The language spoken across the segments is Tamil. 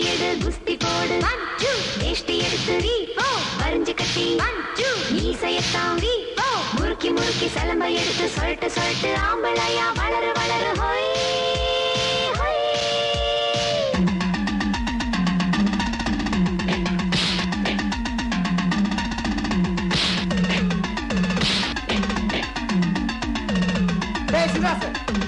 எடு குஸ்தி போடு ஒன் டூ வேஷ்டி எடுத்து த்ரீ ஃபோர் வரிஞ்சு கட்டி ஒன் டூ மீசையத்தான் த்ரீ ஃபோர் முறுக்கி முறுக்கி சலம்ப எடுத்து சொல்லிட்டு சொல்லிட்டு ஆம்பளையா வளரு வளரு ஹோய் ஹோய் டேய் சிவாசு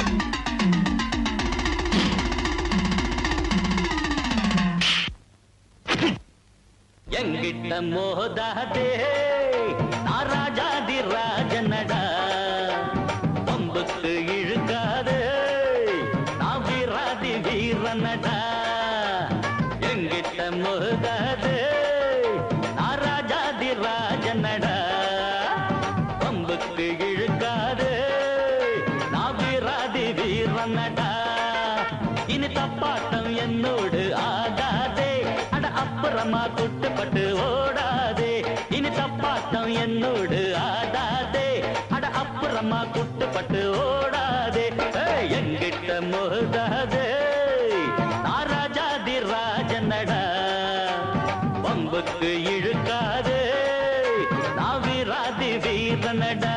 எங்கிட்ட மோதாதே நான் ராஜாதி ராஜனடா பம்புக்கு இழுக்காதே நான் வீராதி வீரனடா எங்கிட்ட மோதாதே நான் ராஜாதி ராஜனடா பம்புக்கு இழுக்காதே நான் வீராதி வீரனடா இனி தப்பாட்டம் என்னோடு ஆகாதே அட அப்புறமா குட்டுப்பட்டு ஓடாதே இனி தப்பாட்டம் என்னோடு ஆடாதே அட அப்புறமா குட்டுப்பட்டு ஓடாதே ஏய், எங்கிட்ட மோதாதே நான் ராஜாதி ராஜனடா பம்புக்கு இழுக்காதே நான் வீராதி வீரனடா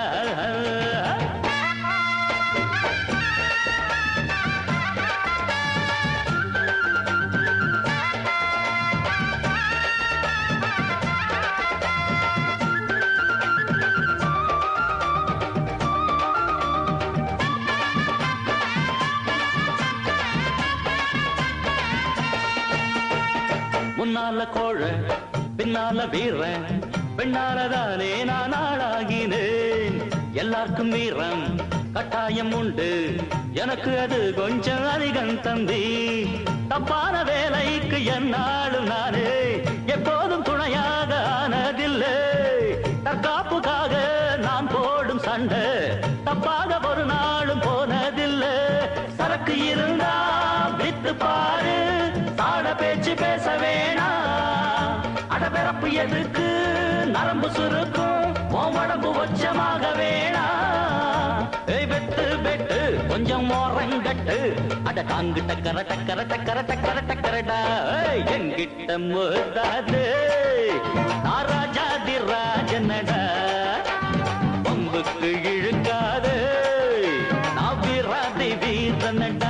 முன்னால கோழ பின்னால வீரன் பெண்ணாலதானே நான் ஆளாகினேன் எல்லாருக்கும் வீரம் கட்டாயம் உண்டு எனக்கு அது கொஞ்சம் அதிகம் தம்பி தப்பான வேலைக்கு என்னாலும் நானே எப்போதும் துணையாக ஆனதில்லை தற்காப்புக்காக நான் போடும் சண்டை தப்பாக ஒரு நாளும் போனதில்லை சரக்கு இருந்தா வித்து பாரு தாட பேச்சு பேச வேணாம் அடபிறப்பு எதுக்கு நரம்பு சுருக்கும் உன் உடம்பு உச்சமாக வேணாம் ஏய் வெட்டு வெட்டு கொஞ்சம் ஓரங்கட்டு அட தாங்கு டக்கர டக்கர டக்கர டக்கர டக்கரடா ஏய், எங்கிட்ட மோதாது நான் ராஜாதி ராஜனடா பம்புக்கு இழுக்காது நான் வீராதி வீரனடா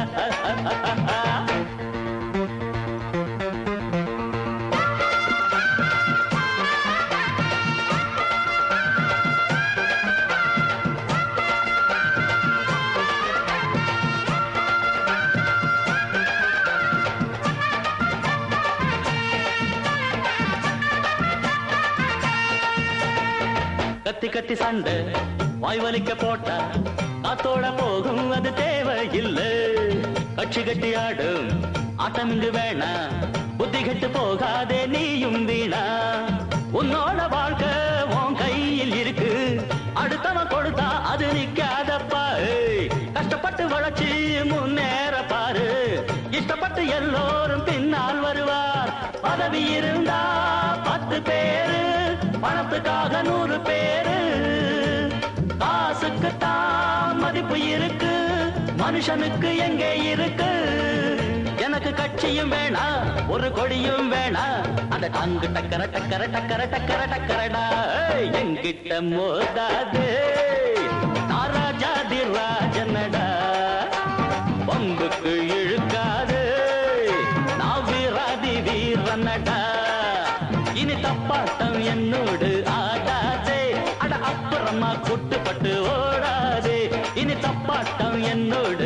கத்தி கத்தி சண்டை வாய் வலிக்க போட்டா காத்தோட போகும் அது தேவையில்லை கட்சி கட்டி ஆடும் ஆட்டம் இங்கு வேணா புத்தி கெட்டு போகாதே நீயும் வீணா உன்னோட வாழ்க்கை உன் கையில் இருக்கு அடுத்தவன் கொடுத்தா அது நிக்காதப்பா ஏய். கஷ்டப்பட்டு வளர்ச்சி முன்னேற பாரு இஷ்டப்பட்டு எல்லோரும் பின்னால் வருவார் பதவி இருந்தா பத்து பேரு பணத்துக்காக நூறு பேரு காசுக்கு தான் மதிப்பு இருக்கு மனுஷனுக்கு எங்கே இருக்கு எனக்கு கட்சியும் வேணாம் ஒரு கொடியும் வேணாம் அந்த டாங்கு டக்கர டக்கர டக்கர டக்கர டக்கரடா ஏய், என்கிட்ட மோதாது நான் ராஜாதி ராஜனடா பங்குக்கு இழுக்காது நான் வீராதி வீரனடா இனி தப்பாட்டம் என்னோடு ஆடாதே அட அப்புறமா குட்டுப்பட்டு ஓடாதே இனி தப்பாட்டம் என்னோடு